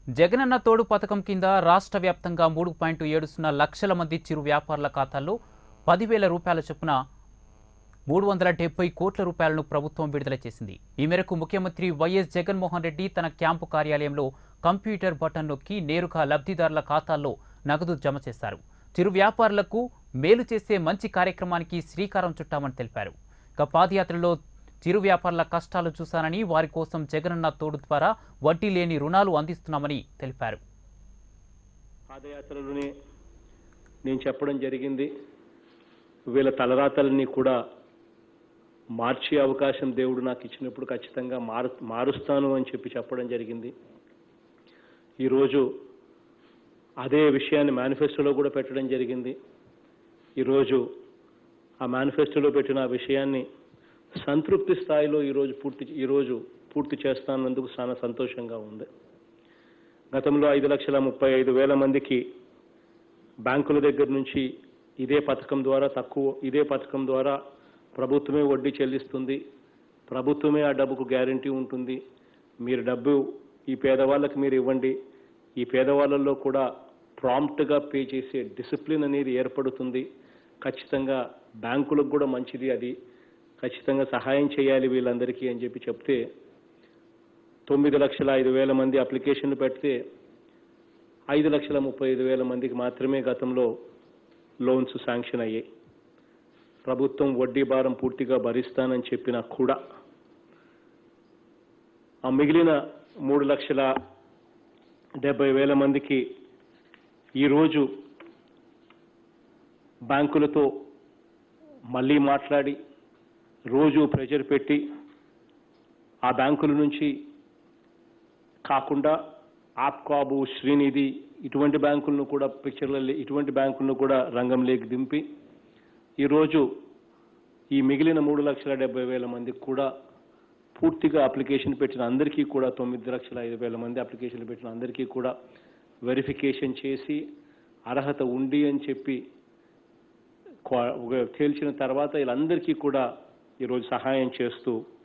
జగనన్న తోడు పథకం కింద రాష్ట్ర వ్యాప్తంగా మూడు పాయింట్ ఏడు సున్నా లక్షల మంది చిరు వ్యాపారుల ఖాతాల్లో పదివేల రూపాయల చొప్పున మూడు వందల డెబ్బై కోట్ల రూపాయలను ప్రభుత్వం విడుదల చేసింది ఈ మేరకు ముఖ్యమంత్రి వైఎస్ జగన్మోహన్ రెడ్డి తన క్యాంపు కార్యాలయంలో కంప్యూటర్ బటన్ నొక్కి నేరుగా లబ్ధిదారుల ఖాతాల్లో నగదు జమ చేశారు చిరు వ్యాపారులకు మేలు చేసే మంచి కార్యక్రమానికి శ్రీకారం చుట్టామని తెలిపారు ఇక పాదయాత్రలో చిరు వ్యాపారుల కష్టాలు చూశానని వారి కోసం జగనన్న తోడు ద్వారా వడ్డీ లేని రుణాలు అందిస్తున్నామని తెలిపారు పాదయాత్రలోనే నేను చెప్పడం జరిగింది వీళ్ళ తలరాతల్ని కూడా మార్చే అవకాశం దేవుడు నాకు ఇచ్చినప్పుడు ఖచ్చితంగా మారు మారుస్తాను అని చెప్పి చెప్పడం జరిగింది ఈరోజు అదే విషయాన్ని మేనిఫెస్టోలో కూడా పెట్టడం జరిగింది ఈరోజు ఆ మేనిఫెస్టోలో పెట్టిన ఆ విషయాన్ని సంతృప్తి స్థాయిలో ఈరోజు పూర్తి ఈరోజు పూర్తి చేస్తానందుకు చాలా సంతోషంగా ఉంది గతంలో ఐదు లక్షల ముప్పై ఐదు వేల మందికి బ్యాంకుల దగ్గర నుంచి ఇదే పథకం ద్వారా తక్కువ ఇదే పథకం ద్వారా ప్రభుత్వమే వడ్డీ చెల్లిస్తుంది ప్రభుత్వమే ఆ డబ్బుకు గ్యారంటీ ఉంటుంది మీరు డబ్బు ఈ పేదవాళ్ళకి మీరు ఇవ్వండి ఈ పేదవాళ్ళల్లో కూడా ప్రాంప్ట్గా పే చేసే డిసిప్లిన్ అనేది ఏర్పడుతుంది ఖచ్చితంగా బ్యాంకులకు కూడా మంచిది అది ఖచ్చితంగా సహాయం చేయాలి వీళ్ళందరికీ అని చెప్పి చెప్తే తొమ్మిది లక్షల ఐదు వేల మంది అప్లికేషన్లు పెడితే ఐదు లక్షల ముప్పై ఐదు వేల మందికి మాత్రమే గతంలో లోన్స్ శాంక్షన్ అయ్యాయి ప్రభుత్వం వడ్డీ భారం పూర్తిగా భరిస్తానని చెప్పినా కూడా ఆ మిగిలిన మూడు లక్షల డెబ్బై వేల మందికి ఈరోజు బ్యాంకులతో మళ్ళీ మాట్లాడి రోజు ప్రెజర్ పెట్టి ఆ బ్యాంకుల నుంచి కాకుండా ఆప్కాబు శ్రీనిధి ఇటువంటి బ్యాంకులను కూడా పిక్చర్లలో ఇటువంటి బ్యాంకులను కూడా రంగంలోకి దింపి ఈరోజు ఈ మిగిలిన మూడు లక్షల డెబ్బై వేల మందికి కూడా పూర్తిగా అప్లికేషన్ పెట్టిన అందరికీ కూడా తొమ్మిది లక్షల ఐదు వేల మంది అప్లికేషన్లు పెట్టిన అందరికీ కూడా వెరిఫికేషన్ చేసి అర్హత ఉంది అని చెప్పి క్వా- ఒక తేల్చిన తర్వాత వీళ్ళందరికీ కూడా ఈరోజు సహాయం చేస్తూ